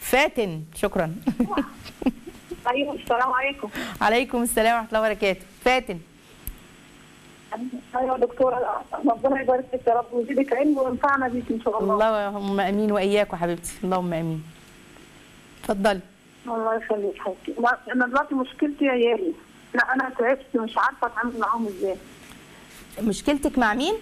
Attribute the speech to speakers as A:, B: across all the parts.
A: فاتن شكرا
B: ايوه السلام عليكم
A: عليكم السلام ورحمه الله وبركاته فاتن
B: ايوه دكتوره ربنا يبارك فيك يا رب ويزيدك علم وينفعنا بيك ان شاء الله
A: اللهم امين واياكم حبيبتي اللهم امين اتفضلي
B: الله يخليك حبيبتي لا، انا دلوقتي مشكلتي عيالي لا انا تعبت مش عارفه اتعامل معاهم ازاي
A: مشكلتك مع مين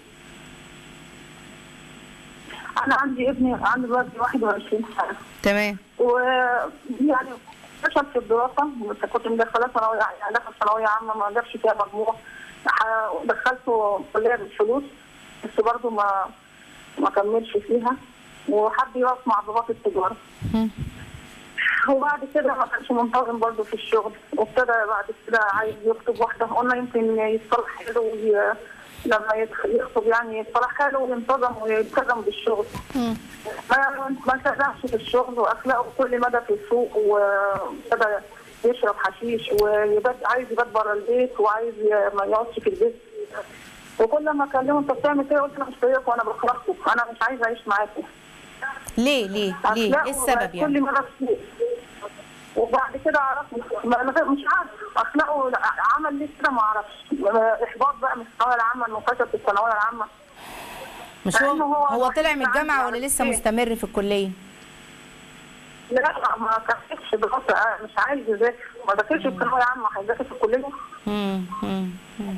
B: انا عندي ابني عندي دلوقتي 21 سنه
A: تمام
B: ويعني فشل في الدراسه بس كنت مدخلاه ثانويه يعني دخل ثانويه عامه ما جابش فيها مجموع ح- دخلته كليه بالفلوس بس برضه ما ما كملش فيها وحب يقف مع ضباط التجاره
A: مم.
B: وبعد كده ما كانش منتظم برضه في الشغل وابتدى بعد كده عايز يخطب واحده قلنا يمكن يتصلح حاله وي... لما يدخل يخطب يعني يتصلح حاله وينتظم ويلتزم بالشغل
A: مم.
B: ما ما التزمش في الشغل واخلاقه كل مدى في السوق وابتدى يشرب حشيش ويبات عايز يبات بره البيت وعايز ي- ما يقعدش في البيت وكل ما اكلمه انت بتعمل كده قلت له مش طايقكم وانا بكرهكم انا مش عايزه اعيش معاكم
A: ليه ليه ليه ايه
B: أخلاقه
A: السبب
B: كل
A: يعني
B: مدى في السوق وبعد كده عرفت ما- ما- مش عارف اخلاقه عمل ليه كده ما اعرفش احباط بقى من الثانويه العامه انه فشل في الثانويه العامه
A: مش هو
B: لأنه هو
A: هو
B: الوحيد
A: طلع من
B: اللي
A: الجامعه
B: عندي
A: ولا لسه
B: على
A: مستمر في الكليه
B: لا ما كفيتش دراسه أنا مش عايز يذاكر ما ذاكرش في الثانويه العامه هيذاكر في الكليه
A: مم. مم. مم.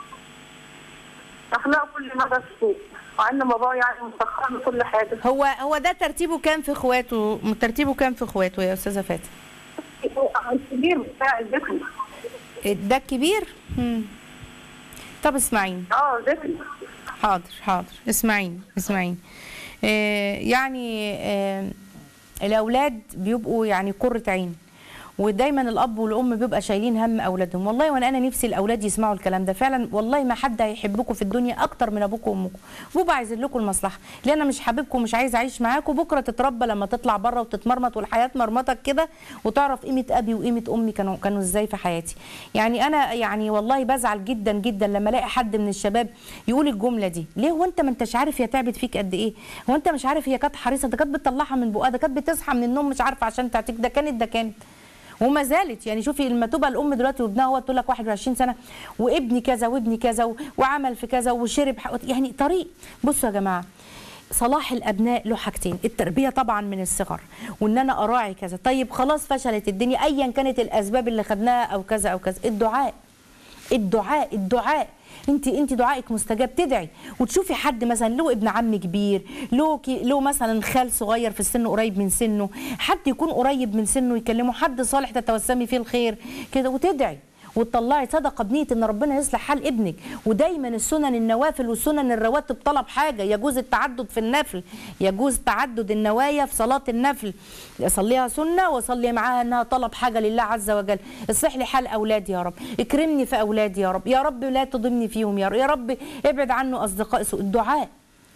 B: اخلاقه كل مدى السوق مع ان بابا يعني مسخر له كل حاجه
A: هو هو ده ترتيبه كام في اخواته ترتيبه كام في اخواته يا استاذه فاتن
B: هو الكبير بتاع الذكر
A: ده الكبير مم. طب اسمعيني
B: اه ذكر
A: حاضر حاضر اسمعيني اسمعيني آه يعني آه الاولاد بيبقوا يعني قرة عين ودايما الاب والام بيبقى شايلين هم اولادهم والله وانا انا نفسي الاولاد يسمعوا الكلام ده فعلا والله ما حد هيحبكم في الدنيا اكتر من ابوكم وامكم بابا عايزين لكم المصلحه لان انا مش حاببكم مش عايز اعيش معاكم بكره تتربى لما تطلع بره وتتمرمط والحياه مرمطك كده وتعرف قيمه ابي وقيمه امي كانوا كانوا ازاي في حياتي يعني انا يعني والله بزعل جدا جدا لما الاقي حد من الشباب يقول الجمله دي ليه هو انت ما انتش عارف هي تعبت فيك قد ايه هو انت مش عارف هي كانت حريصه ده كانت بتطلعها من بقها ده كانت بتصحى من النوم مش عارفه عشان تعطيك ده كانت ده كانت وما زالت يعني شوفي لما تبقى الام دلوقتي وابنها هو تقول لك 21 سنه وابني كذا وابني كذا و- وعمل في كذا وشرب ح- يعني طريق بصوا يا جماعه صلاح الابناء له حاجتين التربيه طبعا من الصغر وان انا اراعي كذا طيب خلاص فشلت الدنيا ايا كانت الاسباب اللي خدناها او كذا او كذا الدعاء الدعاء الدعاء انت انت دعائك مستجاب تدعي وتشوفي حد مثلا له ابن عم كبير له كي له مثلا خال صغير في السن قريب من سنه حد يكون قريب من سنه يكلمه حد صالح تتوسمي فيه الخير كده وتدعي وتطلعي صدقه بنيه ان ربنا يصلح حال ابنك ودايما السنن النوافل والسنن الرواتب طلب حاجه يجوز التعدد في النفل يجوز تعدد النوايا في صلاه النفل اصليها سنه واصلي معاها انها طلب حاجه لله عز وجل اصلح لي حال اولادي يا رب اكرمني في اولادي يا رب يا رب لا تضمني فيهم يا رب يا رب ابعد عنه اصدقاء سوء الدعاء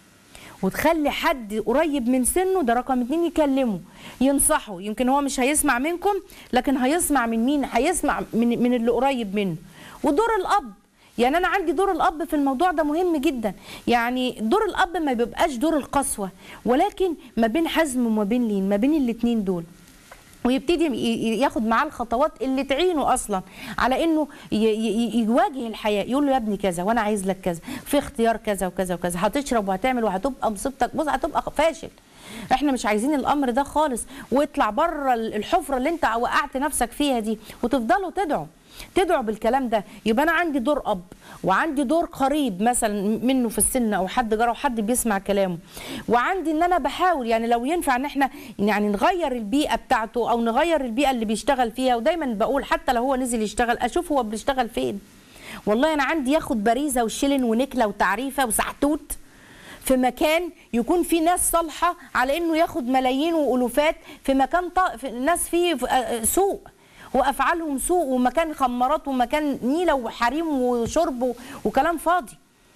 A: وتخلي حد قريب من سنه ده رقم اتنين يكلمه ينصحه يمكن هو مش هيسمع منكم لكن هيسمع من مين هيسمع من, من اللي قريب منه ودور الاب يعني انا عندي دور الاب في الموضوع ده مهم جدا يعني دور الاب ما بيبقاش دور القسوه ولكن ما بين حزم وما بين لين ما بين الاتنين دول ويبتدي ي- ي- ياخد معاه الخطوات اللي تعينه اصلا على انه ي- ي- يواجه الحياه يقول له يا ابني كذا وانا عايز لك كذا في اختيار كذا وكذا وكذا هتشرب وهتعمل وهتبقى مصيبتك بص هتبقى فاشل احنا مش عايزين الامر ده خالص واطلع بره الحفره اللي انت وقعت نفسك فيها دي وتفضلوا تدعوا تدعوا بالكلام ده يبقى انا عندي دور اب وعندي دور قريب مثلا منه في السن او حد جرى وحد بيسمع كلامه وعندي ان انا بحاول يعني لو ينفع ان احنا يعني نغير البيئه بتاعته او نغير البيئه اللي بيشتغل فيها ودايما بقول حتى لو هو نزل يشتغل اشوف هو بيشتغل فين والله انا عندي ياخد باريزه وشيلن ونكله وتعريفه وسحتوت في مكان يكون فيه ناس صالحه على انه ياخد ملايين والوفات في مكان ط... في ناس فيه ف- آه، سوء وافعالهم سوء ومكان خمارات ومكان نيله وحريم وشرب و- وكلام فاضي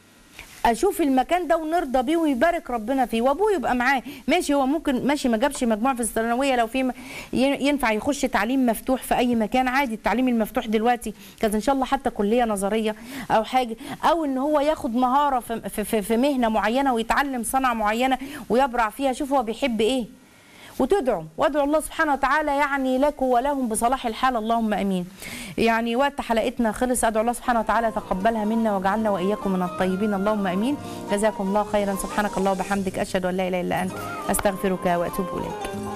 A: اشوف المكان ده ونرضى بيه ويبارك ربنا فيه وابوه يبقى معاه ماشي هو ممكن ماشي ما جابش مجموع في الثانويه لو في م- ي- ينفع يخش تعليم مفتوح في اي مكان عادي التعليم المفتوح دلوقتي كانت ان شاء الله حتى كليه نظريه او حاجه او ان هو ياخد مهاره في, في, في, في مهنه معينه ويتعلم صنعه معينه ويبرع فيها شوف هو بيحب ايه وتدعوا وادعوا الله سبحانه وتعالى يعني لكم ولهم بصلاح الحال اللهم امين يعني وقت حلقتنا خلص ادعو الله سبحانه وتعالى تقبلها منا وجعلنا واياكم من الطيبين اللهم امين جزاكم الله خيرا سبحانك الله وبحمدك اشهد ان لا اله الا انت استغفرك واتوب اليك